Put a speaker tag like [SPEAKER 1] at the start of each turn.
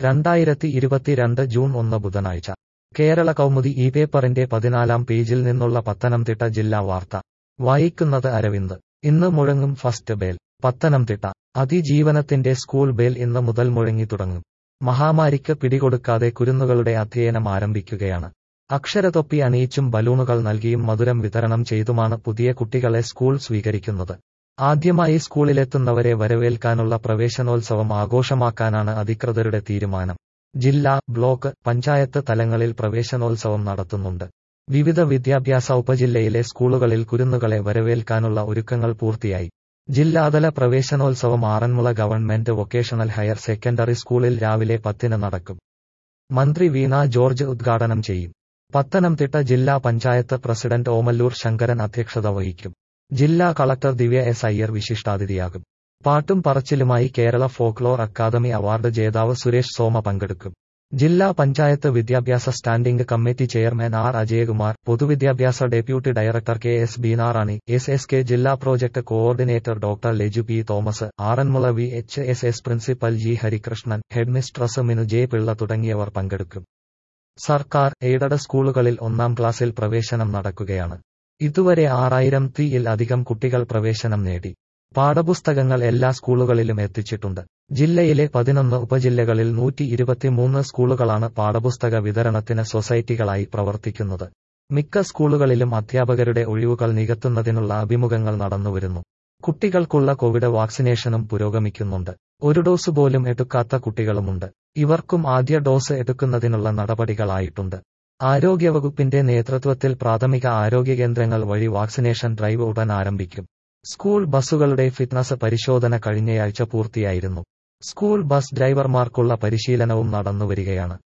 [SPEAKER 1] രണ്ടായിരത്തി ഇരുപത്തിരണ്ട് ജൂൺ ഒന്ന് ബുധനാഴ്ച കേരള കൗമുദി ഈ പേപ്പറിന്റെ പതിനാലാം പേജിൽ നിന്നുള്ള പത്തനംതിട്ട ജില്ലാ വാർത്ത വായിക്കുന്നത് അരവിന്ദ് ഇന്ന് മുഴങ്ങും ഫസ്റ്റ് ബേൽ പത്തനംതിട്ട അതിജീവനത്തിന്റെ സ്കൂൾ ബേൽ ഇന്ന് മുതൽ മുഴങ്ങി തുടങ്ങും മഹാമാരിക്ക് പിടികൊടുക്കാതെ കുരുന്നുകളുടെ അധ്യയനം ആരംഭിക്കുകയാണ് അക്ഷരതൊപ്പി അണിയിച്ചും ബലൂണുകൾ നൽകിയും മധുരം വിതരണം ചെയ്തുമാണ് പുതിയ കുട്ടികളെ സ്കൂൾ സ്വീകരിക്കുന്നത് ആദ്യമായി സ്കൂളിലെത്തുന്നവരെ വരവേൽക്കാനുള്ള പ്രവേശനോത്സവം ആഘോഷമാക്കാനാണ് അധികൃതരുടെ തീരുമാനം ജില്ലാ ബ്ലോക്ക് പഞ്ചായത്ത് തലങ്ങളിൽ പ്രവേശനോത്സവം നടത്തുന്നുണ്ട് വിവിധ വിദ്യാഭ്യാസ ഉപജില്ലയിലെ സ്കൂളുകളിൽ കുരുന്നുകളെ വരവേൽക്കാനുള്ള ഒരുക്കങ്ങൾ പൂർത്തിയായി ജില്ലാതല പ്രവേശനോത്സവം Aranmula government vocational higher secondary സ്കൂളിൽ രാവിലെ പത്തിന് നടക്കും മന്ത്രി വീണ ജോർജ് ഉദ്ഘാടനം ചെയ്യും പത്തനംതിട്ട ജില്ലാ പഞ്ചായത്ത് പ്രസിഡന്റ് ഓമല്ലൂർ ശങ്കരൻ അധ്യക്ഷത വഹിക്കും ജില്ലാ കളക്ടർ ദിവ്യ എസ് അയ്യർ വിശിഷ്ടാതിഥിയാകും പാട്ടും പറച്ചിലുമായി കേരള ഫോക്ലോർ അക്കാദമി അവാർഡ് ജേതാവ് സുരേഷ് സോമ പങ്കെടുക്കും ജില്ലാ പഞ്ചായത്ത് വിദ്യാഭ്യാസ standing committee chairman R Ajayakumar പൊതുവിദ്യാഭ്യാസ deputy director K S Beenarani S S K ജില്ലാ project coordinator doctor Leju P Thomas Aranmula V H S S principal G Harikrishnan headmistress Minu J Pillai തുടങ്ങിയവർ പങ്കെടുക്കും സർക്കാർ എയ്ഡഡ് സ്കൂളുകളിൽ ഒന്നാം ക്ലാസ്സിൽ പ്രവേശനം നടക്കുകയാണ് ഇതുവരെ ആറായിരം തീയിൽ അധികം കുട്ടികൾ പ്രവേശനം നേടി പാഠപുസ്തകങ്ങൾ എല്ലാ സ്കൂളുകളിലും എത്തിച്ചിട്ടുണ്ട് ജില്ലയിലെ പതിനൊന്ന് ഉപജില്ലകളിൽ നൂറ്റി ഇരുപത്തിമൂന്ന് സ്കൂളുകളാണ് പാഠപുസ്തക വിതരണത്തിന് സൊസൈറ്റികളായി പ്രവർത്തിക്കുന്നത് മിക്ക സ്കൂളുകളിലും അധ്യാപകരുടെ ഒഴിവുകൾ നികത്തുന്നതിനുള്ള അഭിമുഖങ്ങൾ നടന്നുവരുന്നു കുട്ടികൾക്കുള്ള കോവിഡ് വാക്സിനേഷനും പുരോഗമിക്കുന്നുണ്ട് ഒരു ഡോസ് പോലും എടുക്കാത്ത കുട്ടികളുമുണ്ട് ഇവർക്കും ആദ്യ ഡോസ് എടുക്കുന്നതിനുള്ള നടപടികളായിട്ടുണ്ട് ആരോഗ്യവകുപ്പിന്റെ നേതൃത്വത്തിൽ പ്രാഥമിക ആരോഗ്യ കേന്ദ്രങ്ങൾ വഴി വാക്സിനേഷൻ ഡ്രൈവ് ഉടൻ ആരംഭിക്കും സ്കൂൾ ബസ്സുകളുടെ ഫിറ്റ്നസ് പരിശോധന കഴിഞ്ഞയാഴ്ച പൂർത്തിയായിരുന്നു സ്കൂൾ ബസ് ഡ്രൈവർമാർക്കുള്ള പരിശീലനവും നടന്നുവരികയാണ്